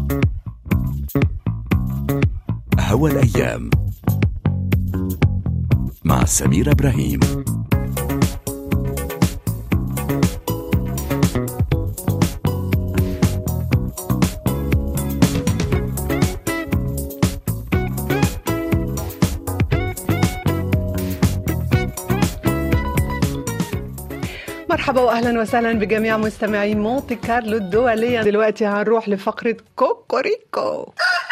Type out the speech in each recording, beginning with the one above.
هوى الأيام مع سمير إبراهيم مرحبا واهلا وسهلا بجميع مستمعي مونتي كارلو الدوليه دلوقتي هنروح لفقره كوكوريكو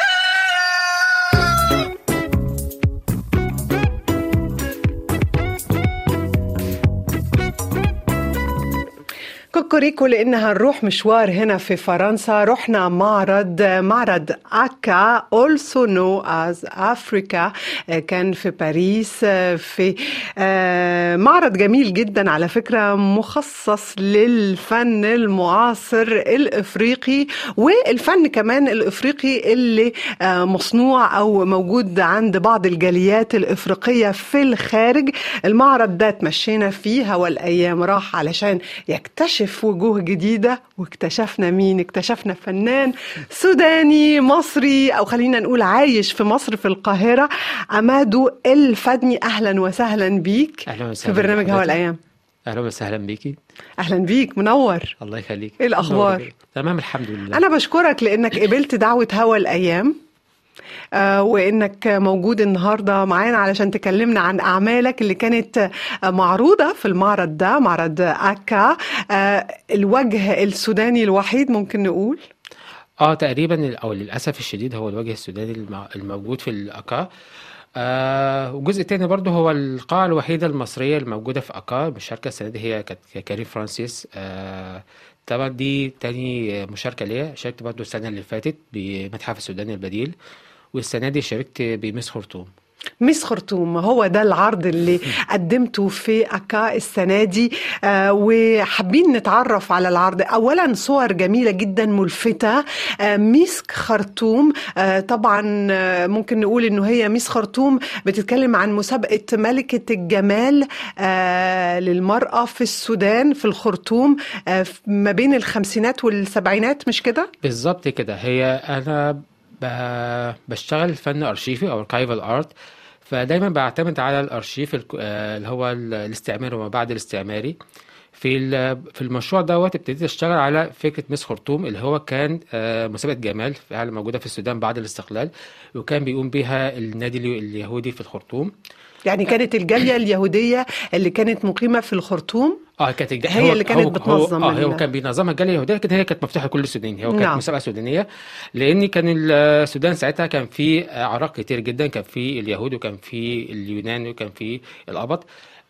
كوكوريكو لان هنروح مشوار هنا في فرنسا رحنا معرض معرض اكا also known as افريكا كان في باريس في آه، معرض جميل جدا على فكره مخصص للفن المعاصر الافريقي والفن كمان الافريقي اللي آه، مصنوع او موجود عند بعض الجاليات الافريقيه في الخارج المعرض ده اتمشينا فيه والايام راح علشان يكتشف وجوه جديده واكتشفنا مين اكتشفنا فنان سوداني مصري او خلينا نقول عايش في مصر في القاهره امادو الفدني اهلا وسهلا بيك اهلا في وسهلا برنامج هوا بحضرتك. الايام اهلا وسهلا بيكي اهلا بيك منور الله يخليك إيه الأخبار؟ نور. تمام الحمد لله أنا بشكرك لأنك قبلت دعوة هوا الأيام آه، وإنك موجود النهاردة معانا علشان تكلمنا عن أعمالك اللي كانت آه، معروضة في المعرض ده معرض أكا آه، الوجه السوداني الوحيد ممكن نقول اه تقريبا او للاسف الشديد هو الوجه السوداني الم- الموجود في الاكا آه والجزء الثاني برضه هو القاعة الوحيدة المصرية الموجودة في أكا المشاركة السنة دي هي كانت كريم فرانسيس آه طبعا دي تاني مشاركة ليا شاركت برضه السنة اللي فاتت بمتحف السوداني البديل والسنة دي شاركت بمس خرطوم ميس خرطوم هو ده العرض اللي قدمته في أكا السنة دي آه، وحابين نتعرف على العرض أولا صور جميلة جدا ملفتة آه، ميس خرطوم آه، طبعا آه، ممكن نقول إنه هي ميس خرطوم بتتكلم عن مسابقة ملكة الجمال آه، للمرأة في السودان في الخرطوم آه، في- ما بين الخمسينات والسبعينات مش كده؟ بالظبط كده هي انا ب- بشتغل فن ارشيفي او archival ارت فدايما بعتمد على الارشيف الك- آه، اللي هو ال- الاستعماري وما بعد الاستعماري في ال- في المشروع دوت ابتديت اشتغل على فكره مس خرطوم اللي هو كان آه، مسابقه جمال فعلا موجوده في السودان بعد الاستقلال وكان بيقوم بيها النادي اليو- اليهودي في الخرطوم يعني كانت الجالية اليهودية اللي كانت مقيمة في الخرطوم اه كانت الج- هي هو اللي كانت هو بتنظم هو, آه هو ال- كان بينظمها الجاليه اليهوديه لكن هي كانت مفتوحه لكل السودانيين هو كانت نعم. مسابقه سودانيه لان كان السودان ساعتها كان في اعراق كتير جدا كان في اليهود وكان في اليونان وكان في القبط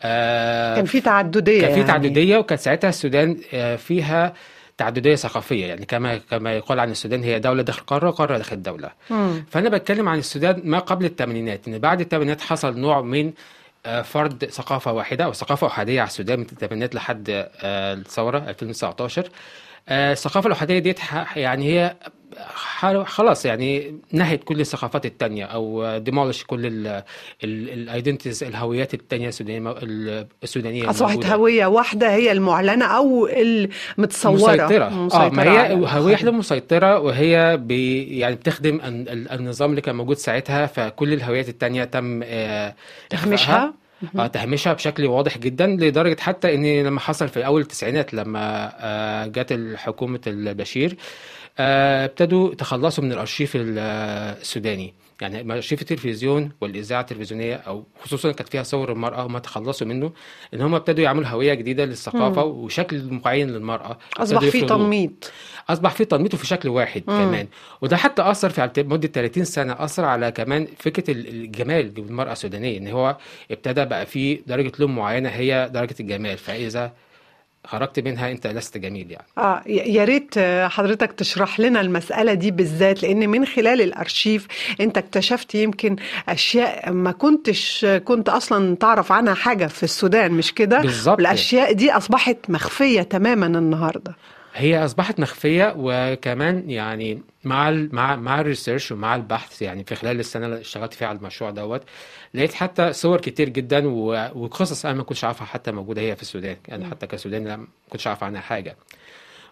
آه كان في تعددية كان في يعني. تعدديه وكانت ساعتها السودان آه فيها تعدديه ثقافيه يعني كما كما يقال عن السودان هي دوله داخل قاره وقاره داخل دوله مم. فانا بتكلم عن السودان ما قبل الثمانينات ان بعد الثمانينات حصل نوع من آه، فرض ثقافه واحده او ثقافه احاديه على السودان من الثمانينات لحد آه، الثوره 2019 آه، الثقافه الاحاديه ديت ح- يعني هي ح- خلاص يعني نهت كل الثقافات التانية او ديمولش كل الايدنتيز الهويات التانية السودانيه مو- ال- السودانيه أصبحت الموجودة. هوية واحدة هي المعلنة أو المتصورة مسيطرة اه ما هي على هوية الآخر. واحدة مسيطرة وهي بي يعني بتخدم ال- ال- النظام اللي كان موجود ساعتها فكل الهويات التانية تم آه، تهميشها؟ إخفائها. اه تهميشها بشكل واضح جدا لدرجة حتى ان لما حصل في اول التسعينات لما آه، جت حكومة البشير آه، ابتدوا يتخلصوا من الارشيف ال- آه، السوداني يعني ارشيف التلفزيون والاذاعه التلفزيونيه او خصوصا كانت فيها صور المراه هم تخلصوا منه ان هم ابتدوا يعملوا هويه جديده للثقافه وشكل معين للمراه أصبح ابتدوا في يفرضوه. تنميط اصبح في تنميط وفي شكل واحد مم. كمان وده حتى اثر في على مده 30 سنه اثر على كمان فكره ال- الجمال بالمراه السودانيه ان هو ابتدى بقى في درجه لون معينه هي درجه الجمال فاذا خرجت منها انت لست جميل يعني اه ي- يا ريت آه، حضرتك تشرح لنا المسألة دي بالذات لأن من خلال الأرشيف أنت اكتشفت يمكن أشياء ما كنتش كنت أصلا تعرف عنها حاجة في السودان مش كده؟ بالظبط. الأشياء دي أصبحت مخفية تماما النهاردة هي اصبحت مخفيه وكمان يعني مع ال مع مع الريسيرش ومع البحث يعني في خلال السنه اللي اشتغلت فيها على المشروع دوت لقيت حتى صور كتير جدا و- وقصص انا ما كنتش عارفها حتى موجوده هي في السودان يعني حتى كسوداني لا ما كنتش عارف عنها حاجه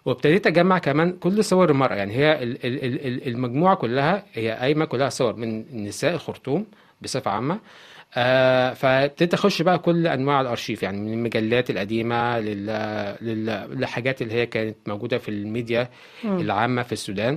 وابتديت اجمع كمان كل صور المرأة يعني هي ال- ال- ال- ال- المجموعة كلها هي قايمة كلها صور من نساء الخرطوم بصفة عامة آه فابتديت اخش بقى كل انواع الارشيف يعني من المجلات القديمه لل... لل... للحاجات اللي هي كانت موجوده في الميديا العامه في السودان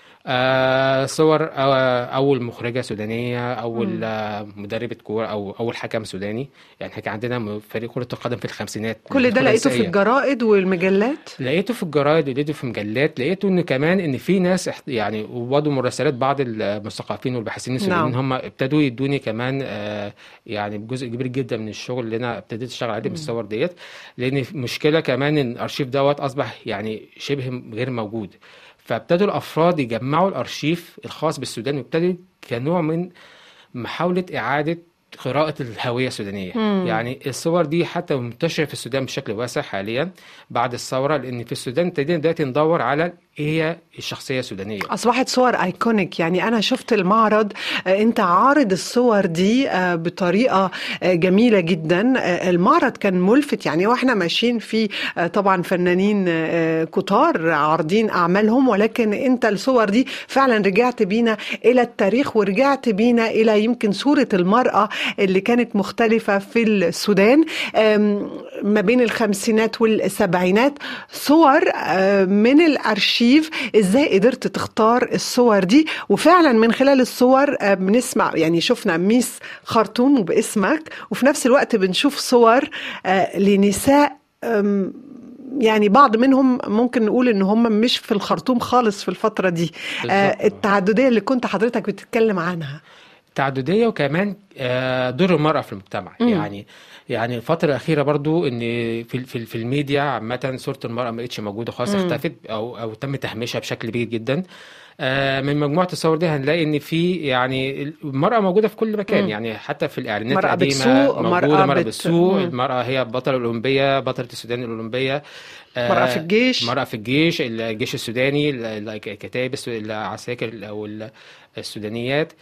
آه صور آه اول مخرجه سودانيه اول آه مدربه كوره او اول حكم سوداني يعني احنا كان عندنا م- فريق كره القدم في الخمسينات كل ده الكرة لقيته في النسائية. الجرائد والمجلات لقيته في الجرايد ولقيته في مجلات لقيته ان كمان ان في ناس احت- يعني وبرضه مراسلات بعض المثقفين والباحثين السودانيين نعم. هم ابتدوا يدوني كمان آه، يعني جزء كبير جدا من الشغل اللي انا ابتديت اشتغل عليه بالصور ديت لان مشكله كمان ان الارشيف دوت اصبح يعني شبه غير موجود فابتدوا الافراد يجمعوا الارشيف الخاص بالسودان وابتدوا كنوع من محاوله اعاده قراءة الهوية السودانية يعني الصور دي حتى منتشرة في السودان بشكل واسع حاليا بعد الثورة لأن في السودان ابتدينا دلوقتي ندور على إيه هي الشخصية السودانية أصبحت صور ايكونيك يعني أنا شفت المعرض آه، أنت عارض الصور دي آه، بطريقة آه، جميلة جدا آه، المعرض كان ملفت يعني وإحنا ماشيين فيه آه، طبعا فنانين آه، كتار عارضين أعمالهم ولكن أنت الصور دي فعلا رجعت بينا إلى التاريخ ورجعت بينا إلى يمكن صورة المرأة اللي كانت مختلفة في السودان آم، ما بين الخمسينات والسبعينات صور آه، من الارشيف ازاي قدرت تختار الصور دي وفعلا من خلال الصور آه، بنسمع يعني شفنا ميس خرطوم باسمك وفي نفس الوقت بنشوف صور آه، لنساء آم، يعني بعض منهم ممكن نقول ان هم مش في الخرطوم خالص في الفترة دي آه، بالظبط. التعددية اللي كنت حضرتك بتتكلم عنها تعددية وكمان آه، دور المرأة في المجتمع مم. يعني يعني الفترة الأخيرة برضو إن في في في الميديا عامة صورة المرأة ما بقتش موجودة خالص مم. اختفت أو أو تم تهميشها بشكل كبير جدا آه، من مجموعة الصور دي هنلاقي إن في يعني المرأة موجودة في كل مكان مم. يعني حتى في الإعلانات مرأة القديمة بتسوق، موجودة مرأة مرأة بت- بتسوق مم. المرأة هي بطلة الأولمبية بطلة السودان الأولمبية آه، مرأة في الجيش. مرأة في الجيش الجيش السوداني الكتائب السو- العساكر أو السودانيات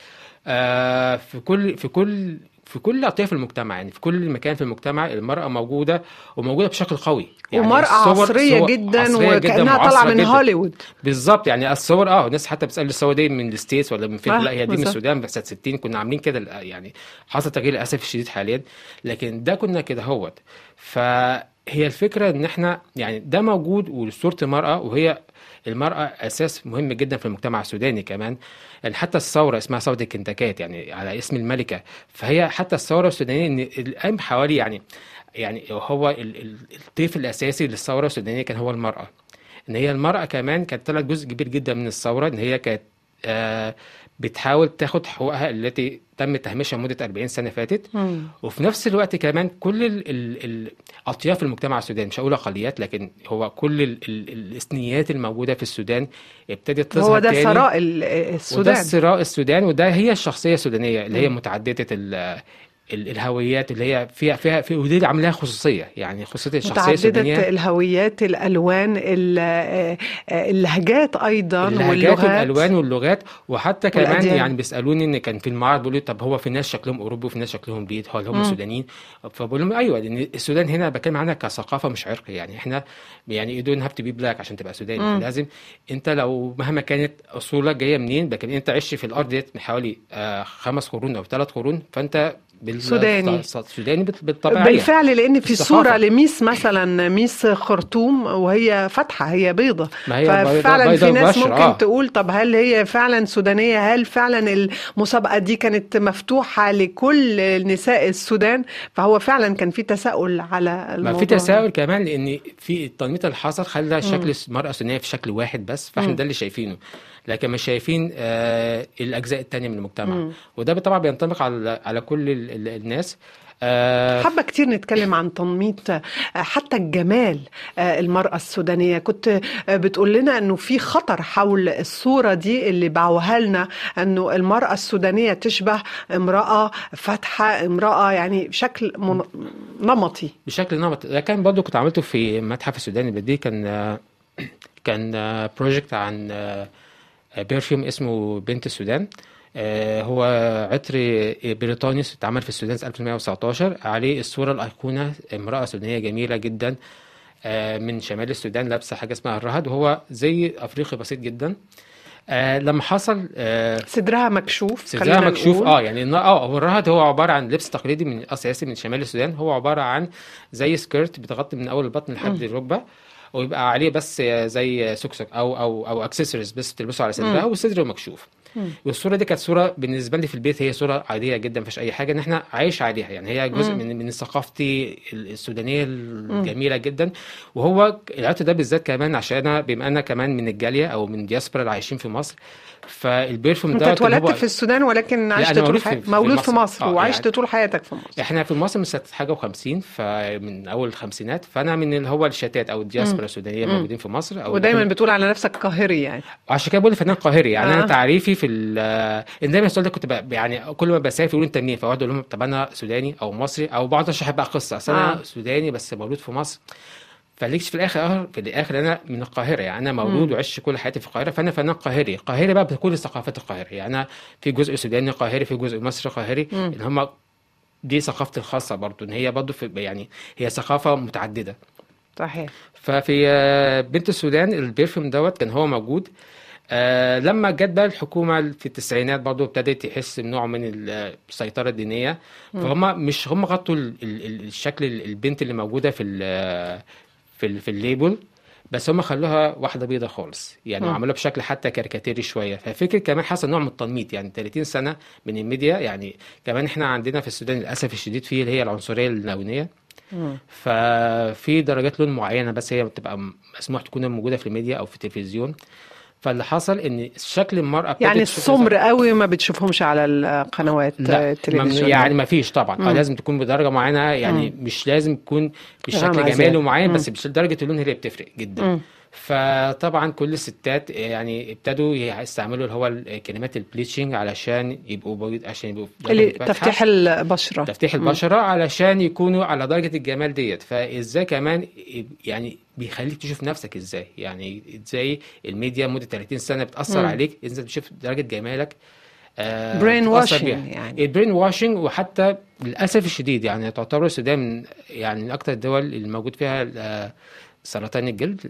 آه، في كل في كل في كل اطياف المجتمع يعني في كل مكان في المجتمع المراه موجوده وموجوده بشكل قوي يعني ومرأة الصور- عصرية صور- جدا عصرية جدا، وكأنها طالعة معاصرة من جدا. هوليوود بالظبط يعني الصور اه الناس حتى بتسال الصور دي من الستيتس ولا من فين آه، لا هي دي من بالظبط. السودان بس سنه 60 كنا عاملين كده يعني حصل تغيير للاسف الشديد حاليا لكن ده كنا كده هوت فهي الفكره ان احنا يعني ده موجود وصوره المراه وهي المرأة أساس مهم جدا في المجتمع السوداني كمان يعني حتى الثورة اسمها ثورة الكنتاكات يعني على اسم الملكة فهي حتى الثورة السودانية إن القام حوالي يعني يعني هو ال- ال- الطيف الأساسي للثورة السودانية كان هو المرأة ان هي المرأة كمان كانت طلعت جزء كبير جدا من الثورة ان هي كانت آه بتحاول تاخد حقوقها التي تم تهميشها مدة 40 سنة فاتت مم. وفي نفس الوقت كمان كل ال ال ال اطياف المجتمع السوداني مش هقول اقليات لكن هو كل ال ال الاثنيات الموجوده في السودان ابتدت تظهر هو ده تاني ثراء ال- وده السودان الثراء السودان وده هي الشخصيه السودانيه اللي هي متعدده ال ال- الهويات اللي هي فيها فيها في ودي اللي عاملاها خصوصيه يعني خصوصيه الشخصيه متعددة السودانيه الهويات الألوان ال- آه، آه، اللهجات أيضا اللهجات واللغات والالوان واللغات وحتى كمان والأديان. يعني بيسالوني ان كان في المعرض بيقولوا لي طب هو في ناس شكلهم اوروبي وفي ناس شكلهم بيض هل هم مم. سودانيين فبقول لهم ايوه لان السودان هنا بتكلم عنها كثقافه مش عرق يعني احنا يعني يو دونت هاف تو بي بلاك عشان تبقى سوداني مم. لازم انت لو مهما كانت اصولك جايه منين لكن انت عشت في الارض ديت من حوالي آه خمس قرون او ثلاث قرون فانت بال- سوداني. سوداني بال- بالطبيعيه بالفعل لأن في الثقافة. صورة لميس مثلا ميس خرطوم وهي فاتحة هي بيضة ما هي بيضة- ففعلا بيضة في ناس مباشرة، ممكن آه. تقول طب هل هي فعلا سودانية هل فعلا المسابقة دي كانت مفتوحة لكل نساء السودان فهو فعلا كان في تساؤل على الموضوع ما في تساؤل كمان لان في التنميط اللي حصل خلى شكل المراه السودانيه في شكل واحد بس فاحنا مم. ده اللي شايفينه لكن مش شايفين آه الاجزاء التانية من المجتمع مم. وده طبعا بينطبق على على كل ال- ال- الناس آه حابة كتير نتكلم عن تنميط آه، حتى الجمال آه، المرأة السودانية كنت آه، بتقول لنا أنه في خطر حول الصورة دي اللي باعوها لنا أنه المرأة السودانية تشبه امرأة فاتحة امرأة يعني شكل من... نمطي بشكل نمط ده كان برضو كنت عملته في متحف السوداني البلدي كان آه، كان بروجكت عن بيرفيوم اسمه بنت السودان آه، هو عطر بريطاني اتعمل في السودان سنة 1919 عليه الصورة الأيقونة امرأة سودانية جميلة جدا آه، من شمال السودان لابسه حاجه اسمها الرهد وهو زي افريقي بسيط جدا آه لما حصل آه صدرها مكشوف صدرها خلينا مكشوف نقول. اه يعني إن- اه هو الرهد هو عباره عن لبس تقليدي من اساسي من شمال السودان هو عباره عن زي سكيرت بتغطي من اول البطن لحد الركبه ويبقى عليه بس زي سكسك او او او اكسسوارز بس تلبسه على صدرها والصدر مكشوف والصوره دي كانت صوره بالنسبه لي في البيت هي صوره عاديه جدا مفيش اي حاجه ان احنا عايش عليها يعني هي جزء من من ثقافتي السودانيه الجميله جدا وهو العطر ده بالذات كمان عشان انا بما انا كمان من الجاليه او من دياسبرا اللي عايشين في مصر فالبرفيوم انت ده اتولدت في السودان ولكن عشت أنا طول مولود في- حياتك في مولود في مصر. مصر آه، وعشت يعني- طول حياتك في مصر احنا في مصر من سنه حاجه و50 فمن اول الخمسينات فانا من اللي هو الشتات او الدياسبرا السودانيه موجودين في مصر او ودايما بتقول على نفسك قاهري يعني عشان كده بقول فنان قاهري يعني آه. انا تعريفي في ال ان دايما السؤال ده كنت بقى يعني كل ما بسافر يقولوا انت منين فاقعد اقول لهم طب انا سوداني او مصري او بقعد اشرح بقى قصه اصل انا آه. سوداني بس مولود في مصر فليكش في الاخر في الاخر انا من القاهره يعني انا مولود وعشت كل حياتي في القاهره فانا فنان قاهري قاهري بقى بكل الثقافات القاهريه يعني انا في جزء سوداني قاهري في جزء مصري قاهري ان هم دي ثقافتي الخاصه برضو ان هي برضو في يعني هي ثقافه متعدده صحيح ففي آه، بنت السودان البرفيوم دوت كان هو موجود آه لما جت بقى الحكومه في التسعينات برضو ابتدت تحس بنوع من ال- السيطره الدينيه فهم مش هم غطوا ال- ال- ال- الشكل ال- البنت اللي موجوده في ال في ال في الليبل بس هم خلوها واحده بيضه خالص يعني وعملوها بشكل حتى كاريكاتيري شويه ففكره كمان حصل نوع من التنميط يعني 30 سنه من الميديا يعني كمان احنا عندنا في السودان للاسف الشديد فيه اللي هي العنصريه اللونيه ففي درجات لون معينه بس هي بتبقى مسموح تكون موجوده في الميديا او في التلفزيون فاللي حصل ان شكل المراه ابتدت يعني تشوف السمر قوي ما بتشوفهمش على القنوات لا التلفزيون مم- يعني ما فيش طبعا اه لازم تكون بدرجه معينه يعني مش لازم تكون بشكل غامقة جمالي زيادة. معين بس مش درجه اللون هي اللي بتفرق جدا فطبعا كل الستات يعني ابتدوا يستعملوا اللي هو الكلمات البليتشنج علشان يبقوا بيض عشان يبقوا اللي درجة فاتحة. تفتيح البشره تفتيح البشرة علشان يكونوا على درجة الجمال ديت فازاي كمان يعني بيخليك تشوف نفسك ازاي يعني ازاي الميديا مدة 30 سنة بتأثر عليك ازاي تشوف درجة جمالك آه Brain بتتأثر washing بيها. يعني. البرين واشنج وحتى للأسف الشديد يعني تعتبر السودان من يعني من أكثر الدول اللي موجود فيها آه، سرطان الجلد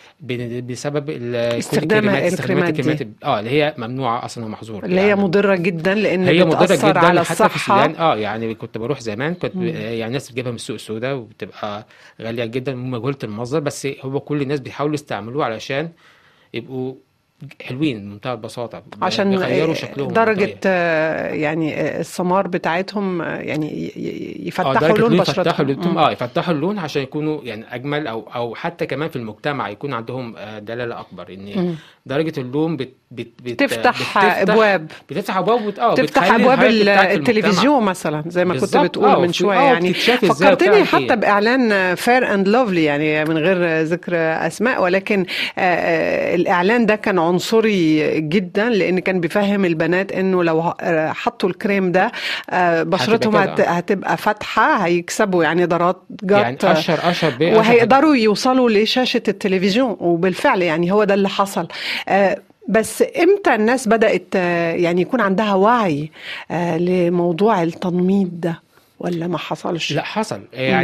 ب- بسبب ال- كل استخدام الكلمات- الكريمات استخدام دي. الكريمات اه اللي هي ممنوعة أصلا ومحظورة اللي هي يعني مضره جدا لان هي مضره بتأثر جدا على حتى في الصحه السودان اه يعني كنت بروح زمان كنت يعني الناس بتجيبها من السوق السوداء وبتبقى غاليه جدا ومجهوله المصدر بس هو كل الناس بيحاولوا يستعملوه علشان يبقوا حلوين بمنتهى البساطه عشان يغيروا شكلهم درجة بطريقة. آه، يعني آه، السمار بتاعتهم آه، يعني ي- ي- اه يفتحوا درجة لون اللون يفتحوا بشرتهم لونهم مم. اه يفتحوا اللون عشان يكونوا يعني اجمل او او حتى كمان في المجتمع يكون عندهم آه، دلاله اكبر ان درجه اللون بت بت بت تفتح ابواب بتفتح ابواب وت- اه تفتح بتخلي ابواب الهايب بتاعت المجتمع. التلفزيون مثلا زي ما كنت بالظبط، بتقول آه، من وفي- شويه آه، يعني وبتتشاف إزاي فكرتني وبتعمل حتى إيه. باعلان فير اند لوفلي يعني من غير ذكر اسماء ولكن آه، آه، الاعلان ده كان عنصري جدا لان كان بيفهم البنات انه لو ه- حطوا الكريم ده آه، بشرتهم كده، هت- آه. هتبقى فاتحه هيكسبوا يعني درجات يعني اشهر اشهر بيه أشهر حاجة. وهيقدروا يوصلوا لشاشة التلفزيون وبالفعل يعني هو ده اللي حصل آه، بس امتى الناس بدأت آه، يعني يكون عندها وعي آه، لموضوع التنميط ده ولا ما حصلش لا حصل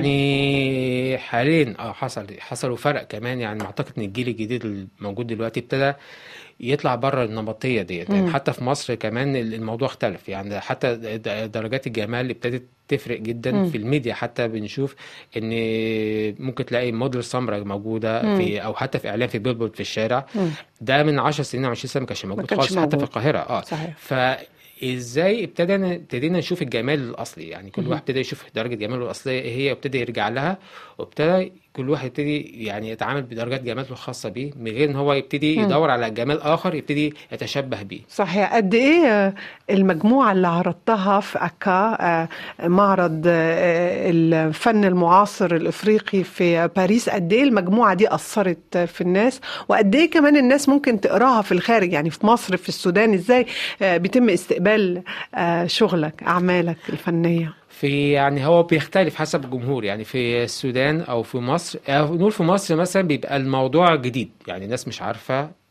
يعني حاليا اه حصل حصل وفرق كمان يعني اعتقد ان الجيل الجديد الموجود دلوقتي ابتدى يطلع بره النمطيه ديت يعني حتى في مصر كمان الموضوع اختلف يعني حتى د- درجات الجمال ابتدت تفرق جدا في الميديا حتى بنشوف ان ممكن تلاقي موديل سمراء موجوده في او حتى في اعلان في بيلبورد في الشارع ده من 10 سنين او 20 سنه ما كانش موجود كانش خالص حتى موجود. في القاهره اه صحيح. فازاي ابتدينا ابتدينا نشوف الجمال الاصلي يعني كل واحد ابتدى يشوف درجه جماله الاصليه ايه هي وابتدى يرجع لها وابتدى كل واحد يبتدي يعني يتعامل بدرجات جماله الخاصه بيه من غير ان هو يبتدي يدور على جمال اخر يبتدي يتشبه بيه صحيح قد ايه آه، المجموعة اللي عرضتها في أكا آه، معرض آه، الفن المعاصر الإفريقي في باريس قد ايه المجموعة دي أثرت في الناس وقد ايه كمان الناس ممكن تقراها في الخارج يعني في مصر في السودان ازاي آه، بيتم استقبال آه، شغلك أعمالك الفنية في يعني هو بيختلف حسب الجمهور يعني في السودان او في مصر أو نقول في مصر مثلا بيبقى الموضوع جديد يعني الناس مش عارفه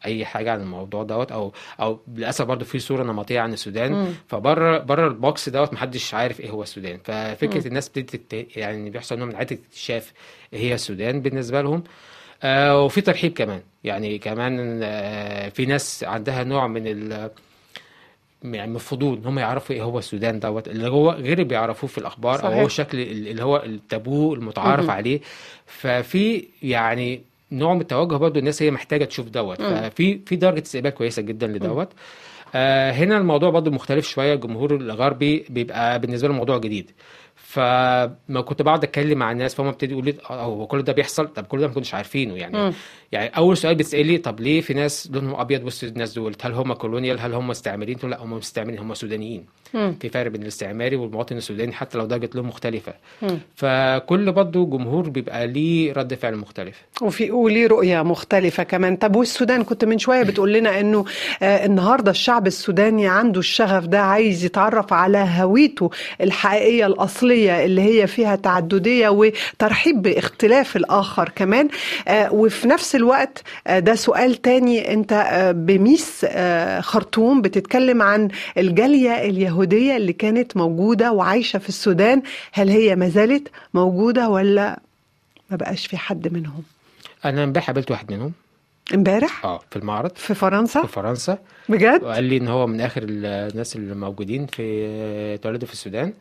اي حاجه عن الموضوع دوت او او للاسف برضو في صوره نمطيه عن السودان فبره بره البوكس دوت محدش عارف ايه هو السودان ففكره الناس بتبتدي تت- يعني بيحصل نوع من عاده اكتشاف ايه هي السودان بالنسبه لهم آه وفي ترحيب كمان يعني كمان آه في ناس عندها نوع من ال يعني من الفضول ان هم يعرفوا ايه هو السودان دوت اللي هو غير اللي بيعرفوه في الاخبار او صحيح. هو الشكل اللي هو التابو المتعارف عليه ففي يعني نوع من التوجه برضو الناس هي محتاجه تشوف دوت ففي في درجه استقبال كويسه جدا لدوت آه هنا الموضوع برضو مختلف شويه الجمهور الغربي بيبقى بالنسبه له موضوع جديد فما كنت بقعد اتكلم مع الناس فهم ابتدوا يقولوا لي "آه، هو كل ده بيحصل طب كل ده ما كنتش عارفينه يعني يعني اول سؤال بتسالي طب ليه في ناس لونهم ابيض وسط الناس دول هل هم كولونيال هل هم مستعمرين تقول لا هم مستعمرين هم سودانيين في فرق بين الاستعماري والمواطن السوداني حتى لو درجه لون مختلفه فكل برضه جمهور بيبقى ليه رد فعل مختلف وفي وليه رؤية مختلفة كمان طب والسودان كنت من شوية بتقول لنا انه آه النهاردة الشعب السوداني عنده الشغف ده عايز يتعرف على هويته الحقيقية الأصلية اللي هي فيها تعددية وترحيب باختلاف الآخر كمان آه وفي نفس الوقت آه ده سؤال تاني انت آه بميس آه خرطوم بتتكلم عن الجالية اليهودية اللي كانت موجودة وعايشة في السودان هل هي ما زالت موجودة ولا ما بقاش في حد منهم انا امبارح قابلت واحد منهم امبارح اه في المعرض في فرنسا في فرنسا بجد وقال لي ان هو من اخر الناس اللي موجودين في اتولدوا في السودان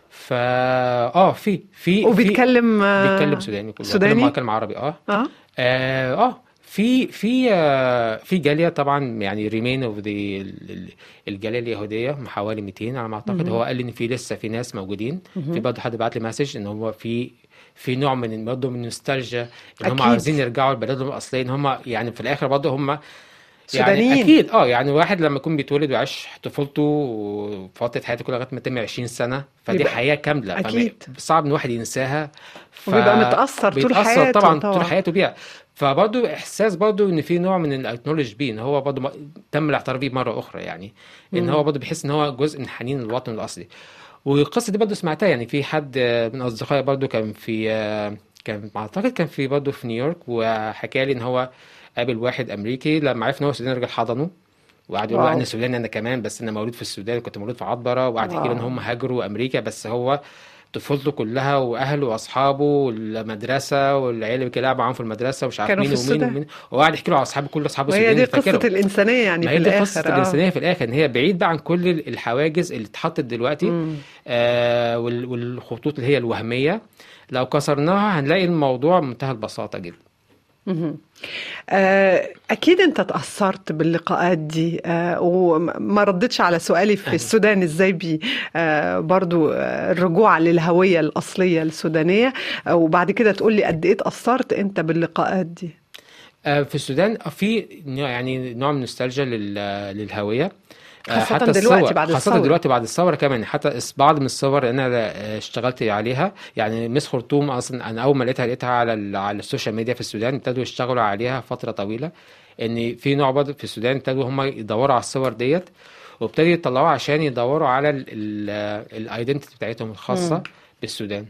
فا اه في في وبيتكلم في آه، بيتكلم سوداني كله سوداني؟ بيتكلم بيتكلم عربي اه اه اه آه، في في آه في جاليه طبعا يعني ريمين اوف ذا الجاليه اليهوديه من حوالي 200 على ما اعتقد هو قال لي ان في لسه في ناس موجودين في برضه حد بعت لي مسج ان هو في في نوع من برضه من النوستالجيا ان هم أكيد. عاوزين يرجعوا لبلدهم الاصليه ان هم يعني في الاخر برضه هم سودانيين. يعني اكيد اه يعني واحد لما يكون بيتولد ويعيش طفولته وفتره حياته كلها لغايه ما تتم 20 سنه فدي بيبقى- حياه كامله فم- أكيد. صعب ان واحد ينساها ف... وبيبقى متأثر طول بيتأثر حياته طبعا طبعاً. طول حياته بيها فبرضه احساس برضه ان في نوع من الاكنولج بيه ان هو برضه م- تم الاعتراف بيه مره اخرى يعني ان هو برضه بيحس ان هو جزء من حنين الوطن الاصلي والقصه دي برضه سمعتها يعني في حد آه، من اصدقائي برضه كان في آه، كان اعتقد كان في برضه في نيويورك وحكى لي ان هو قابل واحد امريكي لما عرف ان هو سوداني رجع حضنه وقعد يقول له واو. انا سوداني انا كمان بس انا مولود في السودان كنت مولود في عطبره وقعد يحكي له ان واو. هم هاجروا امريكا بس هو طفولته كلها واهله واصحابه والمدرسه والعيال اللي بيلعبوا معاهم في المدرسه ومش عارف كانوا مين في ومين السودان. ومين وقعد يحكي له على اصحابه كل اصحابه وهي السوداني دي اللي فاكرهم قصة الإنسانية يعني ما في هي دي قصة الآخر آه. الإنسانية في الآخر إن هي بعيد بقى عن كل الحواجز اللي اتحطت دلوقتي آه وال- والخطوط اللي هي الوهمية لو كسرناها هنلاقي الموضوع منتهى البساطة جدا مهم. آه، أكيد أنت تأثرت باللقاءات دي آه، وما ردتش على سؤالي في السودان إزاي بي آه، برضو آه، الرجوع للهوية الأصلية السودانية آه، وبعد كده تقول لي قد إيه تأثرت أنت باللقاءات دي آه في السودان في نوع- يعني نوع من النوستالجيا لل- للهوية آه، خاصة حتى دلوقتي الصور بعد خاصة الثورة. دلوقتي بعد الثورة كمان حتى اس- بعض من الصور اللي أنا آه، اشتغلت عليها يعني مس خرطوم أصلا أنا أول ما لقيتها لقيتها على ال- على السوشيال ميديا في السودان ابتدوا يشتغلوا عليها فترة طويلة إن في نوع برضه في السودان ابتدوا هم يدوروا على الصور ديت وابتدوا يطلعوا عشان يدوروا على الايدنتيتي بتاعتهم الخاصة بالسودان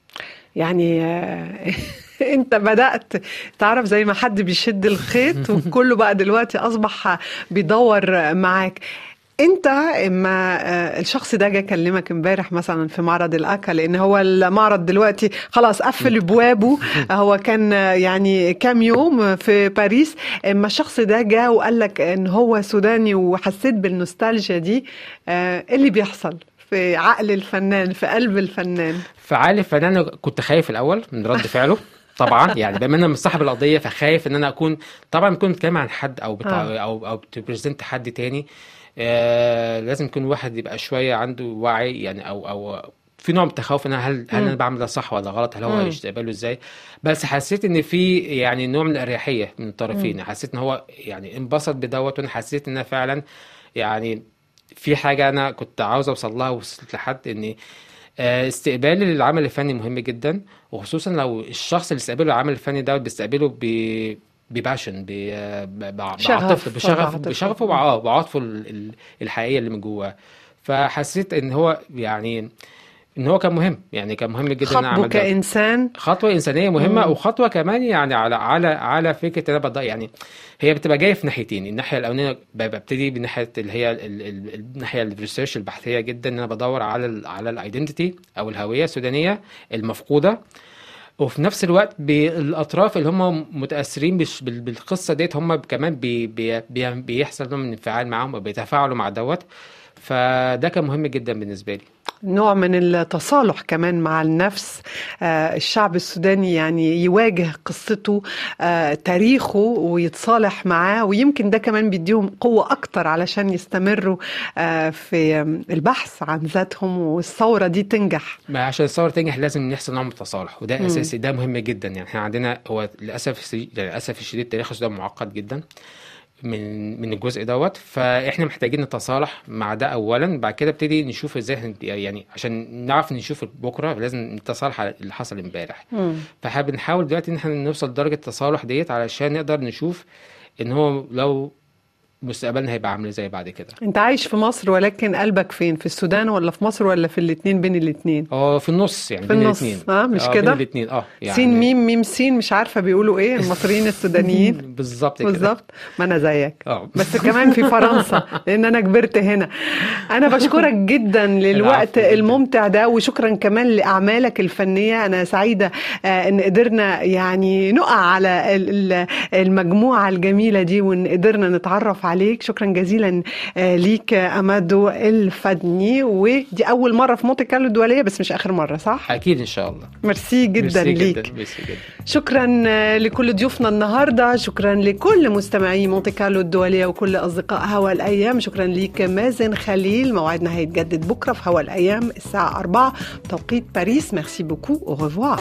يعني آه، انت بدأت تعرف زي ما حد بيشد الخيط وكله بقى دلوقتي أصبح بيدور معاك انت اما آه، الشخص ده جه كلمك امبارح مثلا في معرض الاكا لان هو المعرض دلوقتي خلاص قفل ابوابه هو كان آه، يعني كام يوم في باريس اما الشخص ده جه وقال لك ان هو سوداني وحسيت بالنوستالجيا دي آه، ايه اللي بيحصل في عقل الفنان في قلب الفنان فعالي فانا كنت خايف الاول من رد فعله طبعا يعني بما ان انا مش صاحب القضيه فخايف ان انا اكون طبعا بكون بتكلم عن حد او بتاع آه. او او بتبريزنت حد تاني آه لازم يكون واحد يبقى شويه عنده وعي يعني او او في نوع من التخوف ان أنا هل هل انا بعمل ده صح ولا غلط هل هو مم. هيستقبله ازاي بس حسيت ان في يعني نوع من الاريحيه من الطرفين حسيت ان هو يعني انبسط بدوت وانا حسيت ان أنا فعلا يعني في حاجه انا كنت عاوز اوصل لها ووصلت لحد ان آه، استقبالي للعمل الفني مهم جدا وخصوصا لو الشخص اللي استقبله العمل الفني دوت بيستقبله ب بباشن ب- ب- ب- شغف بعاطفه بشغف وبعاطفة. بشغفه وبع- اه بعاطفه ال- ال- الحقيقيه اللي من جواه فحسيت ان هو يعني ان هو كان مهم يعني كان مهم جدا ان انا خطبه اعمل ده كإنسان خطوه انسانيه مهمه مم. وخطوه كمان يعني على على على فكره ان انا بض- يعني هي بتبقى جايه في ناحيتين الناحيه الاولانيه ب- ببتدي بالناحيه اللي هي ال- ال- ال- الناحيه الريسيرش البحثيه جدا ان انا بدور على ال على الايدنتيتي او الهويه السودانيه المفقوده وفي نفس الوقت بالاطراف اللي هم متاثرين بالش- بال- بالقصه ديت هم كمان بي بي بي بيحصل نوع من الانفعال معاهم وبيتفاعلوا مع دوت فده كان مهم جدا بالنسبه لي نوع من التصالح كمان مع النفس آه، الشعب السوداني يعني يواجه قصته آه، تاريخه ويتصالح معاه ويمكن ده كمان بيديهم قوة أكتر علشان يستمروا آه، في البحث عن ذاتهم والثورة دي تنجح ما عشان الثوره تنجح لازم يحصل نوع من التصالح وده مم. اساسي ده مهم جدا يعني احنا عندنا هو للاسف الشديد- يعني للاسف الشديد تاريخ السودان معقد جدا من من الجزء دوت فاحنا محتاجين نتصالح مع ده اولا بعد كده ابتدي نشوف ازاي هن- يعني عشان نعرف نشوف بكره لازم نتصالح على اللي حصل امبارح فاحنا بنحاول دلوقتي ان احنا نوصل لدرجه التصالح ديت علشان نقدر نشوف ان هو لو مستقبلنا هيبقى عامل ازاي بعد كده أنت عايش في مصر ولكن قلبك فين في السودان ولا في مصر ولا في الاتنين بين الاتنين اه في النص يعني في بين النص، الاثنين آه، مش بين كده؟ الاثنين اه يعني سين ميم ميم سين مش عارفة بيقولوا إيه المصريين السودانيين بالظبط كده بالظبط ما أنا زيك اه بس كمان في فرنسا لان انا كبرت هنا انا بشكرك جدا للوقت العفو جداً. الممتع ده وشكرا كمان لاعمالك الفنيه انا سعيده آه، ان قدرنا يعني نقع على ال- ال- المجموعه الجميله دي وان قدرنا نتعرف عليك شكرا جزيلا آه، ليك آه، امادو الفدني ودي اول مره في مونte كارلو الدوليه بس مش اخر مره صح اكيد ان شاء الله ميرسي جدا ميرسي ليك جدا ميرسي جدا شكرا لكل ضيوفنا النهارده شكرا لكل مستمعي مونte كارلو الدوليه وكل اصدقاء هوا الايام شكرا ليك مازن خليل موعدنا هيتجدد بكره في هوا الايام الساعه 4 توقيت باريس ميرسي بوكو au revoir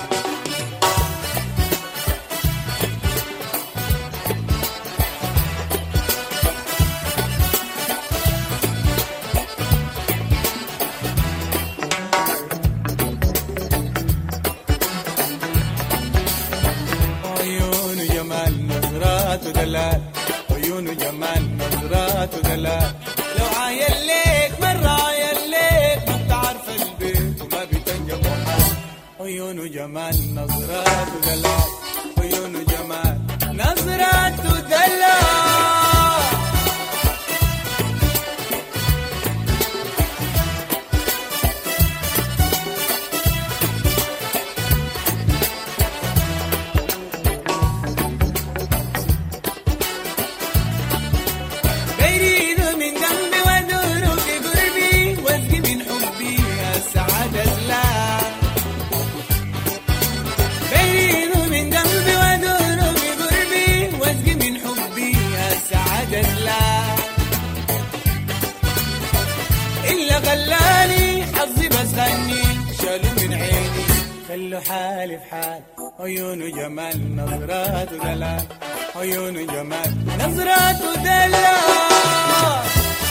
عيون جمال نظرات ودلال عيون جمال نظرات ودلال لو عايل ليك مرة عايل ليك ما بتعرف البيت وما بتنجم محال عيون جمال نظرات ودلال عيون جمال نظرات ودلال بريد من ذنبي ودور في قربي واسقي من حبي السعادة الله بريد من ذنبي ودور في قربي واسقي من حبي السعادة الله إلا خلاني حظي بس غني شالوا من عيني خلوا حالي في حال عيون جمال نظرات ودلال عيون جمال نظرات ودلال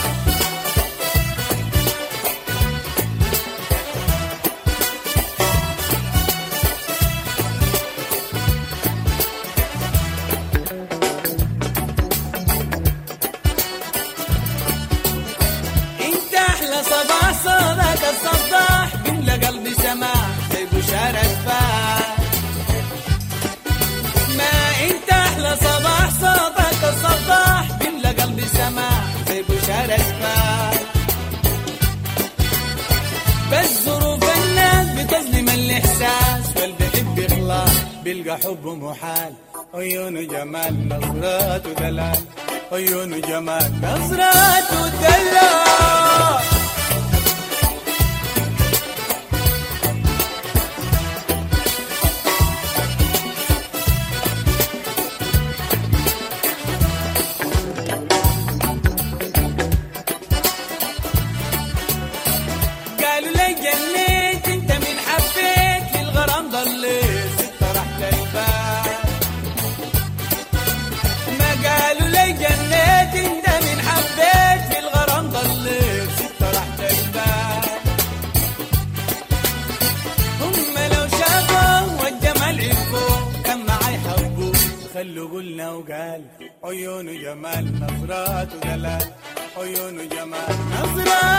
انت احلى صباح صوتك الصباح بيملى قلبي سماع زي بشارة فاح ما انت احلى صباح صوتك الصباح بيملى قلبي سماع زي بشارة فاح بس ظروف الناس بتظلم الاحساس واللي بيحب يخلص بيلقى حبه محال عيون جمال نظرات ودلال عيون جمال نظرات ودلال قالوا لي جنيت انت من حبيت في الغرام ضليت ست رحت الباب ما قالوا لي جنيت انت من حبيت في الغرام ضليت ست رحت الباب هم لو شافوا والجمال عرفوا كان معاي حبوا خلوا قلنا وقال عيون جمال نظرات ودلال عيون جمال نظرات